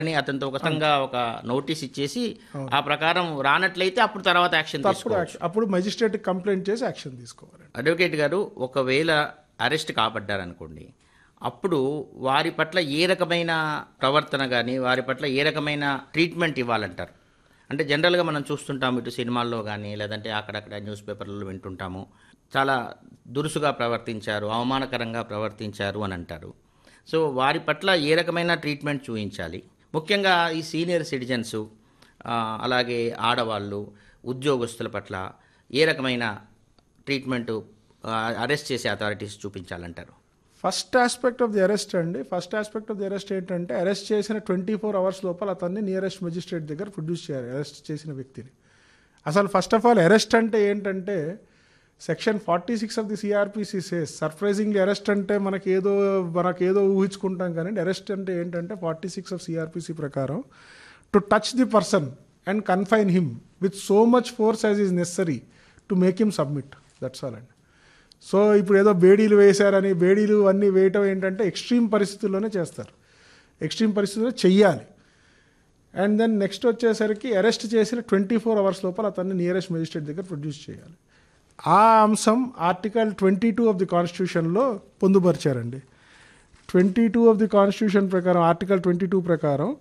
అని అతనితో ఒకతంగా ఒక నోటీస్ ఇచ్చేసి ఆ ప్రకారం రానట్లయితే అప్పుడు తర్వాత యాక్షన్ అప్పుడు తీసుకోవాలి యాక్షన్ అప్పుడు మెజిస్ట్రేట్ కంప్లైంట్ చేసి యాక్షన్ తీసుకోవాలి అడ్వకేట్ గారు ఒకవేళ అరెస్ట్ కాబడ్డారనుకోండి అప్పుడు వారి పట్ల ఏ రకమైన ప్రవర్తన కానీ వారి పట్ల ఏ రకమైన ట్రీట్మెంట్ ఇవ్వాలంటారు అంటే జనరల్గా మనం చూస్తుంటాము ఇటు సినిమాల్లో కానీ లేదంటే అక్కడక్కడ న్యూస్ పేపర్లలో వింటుంటాము చాలా దురుసుగా ప్రవర్తించారు అవమానకరంగా ప్రవర్తించారు అని అంటారు సో వారి పట్ల ఏ రకమైన ట్రీట్మెంట్ చూపించాలి ముఖ్యంగా ఈ సీనియర్ సిటిజన్స్ అలాగే ఆడవాళ్ళు ఉద్యోగస్తుల పట్ల ఏ రకమైన ట్రీట్మెంట్ అరెస్ట్ చేసే అథారిటీస్ చూపించాలంటారు first aspect of the arrest అండి first aspect of the arrest ఏంటంటే అరెస్ట్ చేసిన ట్వంటీ ఫోర్ అవర్స్ లోపల అతన్ని నియరెస్ట్ మెజిస్ట్రేట్ దగ్గర ప్రొడ్యూస్ చేయాలి అరెస్ట్ చేసిన వ్యక్తిని అసలు ఫస్ట్ ఆఫ్ ఆల్ అరెస్ట్ అంటే ఏంటంటే section forty six of the CrPC says surprisingly arrest అంటే మనకి ఏదో మనకి ఏదో ఊహించుకుంటాం కానీ అరెస్ట్ అంటే ఏంటంటే ఫార్టీ సిక్స్ ఆఫ్ సిఆర్పిసి ప్రకారం to touch the person and confine him with so much force as is necessary to make him submit that's all అండి సో ఇప్పుడు ఏదో బేడీలు వేశారని బేడీలు అన్నీ వేయటం ఏంటంటే ఎక్స్ట్రీమ్ పరిస్థితుల్లోనే చేస్తారు ఎక్స్ట్రీమ్ పరిస్థితుల్లో చెయ్యాలి అండ్ దెన్ నెక్స్ట్ వచ్చేసరికి అరెస్ట్ చేసిన ట్వంటీ ఫోర్ అవర్స్ లోపల అతన్ని నియరెస్ట్ మెజిస్ట్రేట్ దగ్గర ప్రొడ్యూస్ చేయాలి ఆ అంశం article twenty two of the కాన్స్టిట్యూషన్లో పొందుపరిచారండి twenty two of the constitution ప్రకారం ఆర్టికల్ ట్వంటీ టూ ప్రకారం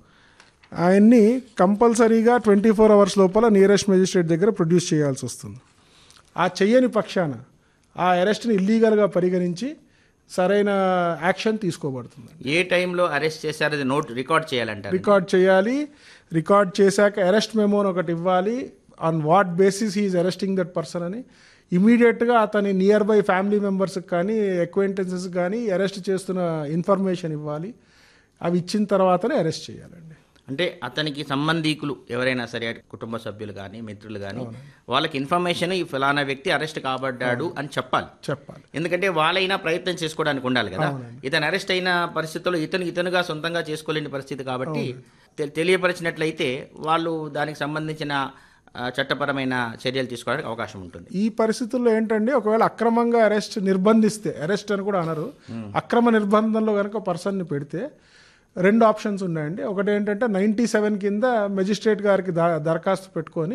ఆయన్ని కంపల్సరీగా ట్వంటీ ఫోర్ అవర్స్ లోపల నియరెస్ట్ మెజిస్ట్రేట్ దగ్గర ప్రొడ్యూస్ చేయాల్సి వస్తుంది ఆ చెయ్యని పక్షాన ఆ అరెస్ట్ని ఇల్లీగల్గా పరిగణించి సరైన యాక్షన్ తీసుకోబడుతుంది ఏ టైంలో అరెస్ట్ చేశారో అది నోట్ రికార్డ్ చేయాలంటారు రికార్డ్ చేయాలి రికార్డ్ చేశాక అరెస్ట్ మెమోని ఒకటి ఇవ్వాలి on what basis is arresting that person అని ఇమీడియట్గా అతని నియర్ బై ఫ్యామిలీ మెంబర్స్కి కానీ ఎక్వైంటెన్సెస్ కానీ అరెస్ట్ చేస్తున్న ఇన్ఫర్మేషన్ ఇవ్వాలి అవి ఇచ్చిన తర్వాతనే అరెస్ట్ చేయాలండి అంటే అతనికి సంబంధీకులు ఎవరైనా సరే కుటుంబ సభ్యులు కానీ మిత్రులు కానీ వాళ్ళకి ఇన్ఫర్మేషన్ ఈ ఫలానా వ్యక్తి అరెస్ట్ కాబడ్డాడు అని చెప్పాలి చెప్పాలి ఎందుకంటే వాళ్ళైనా ప్రయత్నం చేసుకోవడానికి ఉండాలి కదా ఇతను అరెస్ట్ అయిన పరిస్థితుల్లో ఇతను ఇతనుగా సొంతంగా చేసుకోలేని పరిస్థితి కాబట్టి తె- తెలియపరిచినట్లయితే వాళ్ళు దానికి సంబంధించిన ఆ, చట్టపరమైన చర్యలు తీసుకోవడానికి అవకాశం ఉంటుంది ఈ పరిస్థితుల్లో ఏంటండి ఒకవేళ అక్రమంగా అరెస్ట్ నిర్బంధిస్తే అరెస్ట్ అని కూడా అనరు అక్రమ నిర్బంధంలో కనుక పర్సన్ని పెడితే రెండు ఆప్షన్స్ ఉన్నాయండి ఒకటి ఏంటంటే నైంటీ సెవెన్ కింద మెజిస్ట్రేట్ గారికి దా దరఖాస్తు పెట్టుకొని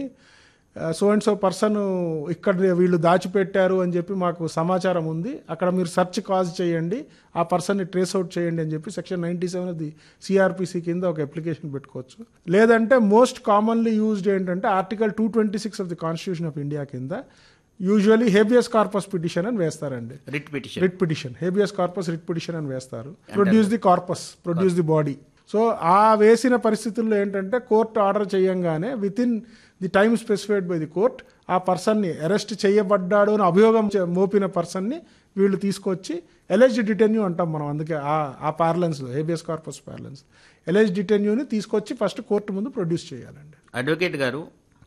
సో అండ్ సో పర్సన్ ఇక్కడ వీళ్ళు దాచిపెట్టారు అని చెప్పి మాకు సమాచారం ఉంది అక్కడ మీరు సెర్చ్ కాజ్ చేయండి ఆ పర్సన్ని ట్రేస్ అవుట్ చేయండి అని చెప్పి section ninety seven the CrPC కింద ఒక అప్లికేషన్ పెట్టుకోవచ్చు లేదంటే మోస్ట్ కామన్లీ యూజ్డ్ ఏంటంటే article two twenty six of the constitution of India కింద యూజువలీ హేబియస్ కార్పస్ పిటిషన్ అని వేస్తారండి writ petition writ petition habeas corpus writ petition అని వేస్తారు produce the corpus produce the body so ఆ వేసిన పరిస్థితుల్లో ఏంటంటే కోర్టు ఆర్డర్ చేయంగానే within the time specified by the court ఆ పర్సన్ని అరెస్ట్ చేయబడ్డాడు అని అభియోగం చే- మోపిన పర్సన్ని వీళ్ళు తీసుకొచ్చి ఎలెజ్ డిటెన్యూ అంటాం మనం అందుకే ఆ ఆ పార్లెన్స్లో హేబియస్ కార్పస్ పార్లెన్స్ ఎలెజ్ డిటెన్యూని తీసుకొచ్చి ఫస్ట్ కోర్టు ముందు ప్రొడ్యూస్ చేయాలండి అడ్వకేట్ గారు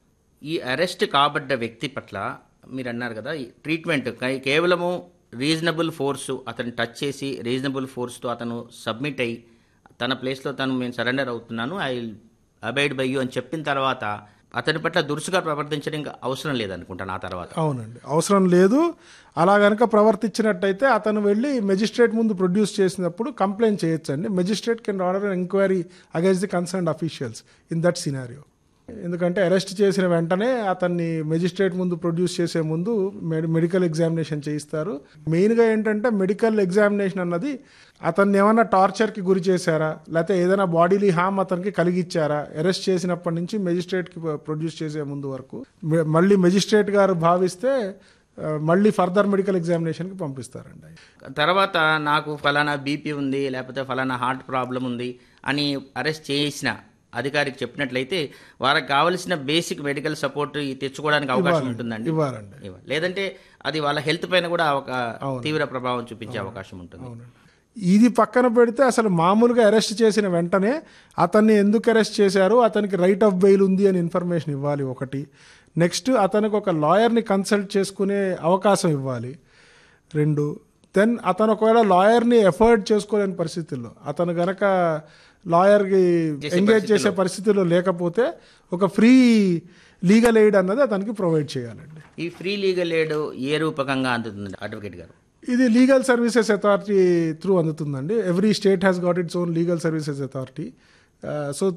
ఈ అరెస్ట్ కాబడ్డ వ్యక్తి పట్ల మీరు అన్నారు కదా ఈ ట్రీట్మెంట్ కై- కేవలము రీజనబుల్ ఫోర్సు అతను టచ్ చేసి రీజనబుల్ ఫోర్స్తో అతను సబ్మిట్ అయ్యి తన ప్లేస్లో తను నేను సరెండర్ అవుతున్నాను ఐ అబైడ్ బై యూ అని చెప్పిన తర్వాత అతని పట్ల దురుసుగా ప్రవర్తించడం ఇంకా అవసరం లేదనుకుంటాను ఆ తర్వాత అవునండి అవసరం లేదు అలా గనక ప్రవర్తించినట్టయితే అతను వెళ్ళి మెజిస్ట్రేట్ ముందు ప్రొడ్యూస్ చేసినప్పుడు కంప్లైంట్ చేయొచ్చండి magistrate can order enquiry against the concern officials in that scenario ఎందుకంటే అరెస్ట్ చేసిన వెంటనే అతన్ని మెజిస్ట్రేట్ ముందు ప్రొడ్యూస్ చేసే ముందు మెడి- మెడికల్ ఎగ్జామినేషన్ చేయిస్తారు మెయిన్గా ఏంటంటే మెడికల్ ఎగ్జామినేషన్ అన్నది అతన్ని ఏమైనా టార్చర్కి గురి చేశారా లేకపోతే ఏదైనా బాడీలీ హామ్ అతనికి కలిగించారా అరెస్ట్ చేసినప్పటి నుంచి మెజిస్ట్రేట్కి ప్రొడ్యూస్ చేసే ముందు వరకు మె- మళ్ళీ మెజిస్ట్రేట్ గారు భావిస్తే ఆ, మళ్ళీ ఫర్దర్ మెడికల్ ఎగ్జామినేషన్కి పంపిస్తారండి తర్వాత నాకు ఫలానా బీపీ ఉంది లేకపోతే ఫలానా హార్ట్ ప్రాబ్లం ఉంది అని అరెస్ట్ చేసిన అధికారికి చెప్పినట్లయితే వారికి కావలసిన బేసిక్ మెడికల్ సపోర్ట్ తెచ్చుకోవడానికి అవకాశం ఉంటుందండి ఇవ్వాలండి ఇవ్వాలి. లేదంటే అది వాళ్ళ హెల్త్ పైన కూడా ఒక తీవ్ర ప్రభావం చూపించే అవకాశం ఉంటుంది ఇది పక్కన పెడితే అసలు మామూలుగా అరెస్ట్ చేసిన వెంటనే అతన్ని ఎందుకు అరెస్ట్ చేశారు అతనికి రైట్ ఆఫ్ బెయిల్ ఉంది అని ఇన్ఫర్మేషన్ ఇవ్వాలి ఒకటి నెక్స్ట్ అతనికి ఒక లాయర్ని కన్సల్ట్ చేసుకునే అవకాశం ఇవ్వాలి రెండు దెన్ అతను ఒకవేళ లాయర్ని ఎఫర్డ్ చేసుకోలేని పరిస్థితుల్లో అతను గనక లాయర్కి ఎంగేజ్ చేసే పరిస్థితుల్లో లేకపోతే ఒక ఫ్రీ లీగల్ ఎయిడ్ అన్నది అతనికి ప్రొవైడ్ చేయాలండి ఈ ఫ్రీ లీగల్ ఎయిడ్ ఏ రూపకంగా అందుతుంది అడ్వకేట్ గారు ఇది లీగల్ సర్వీసెస్ అథారిటీ త్రూ అందుతుందండి every state has got its own legal services authority so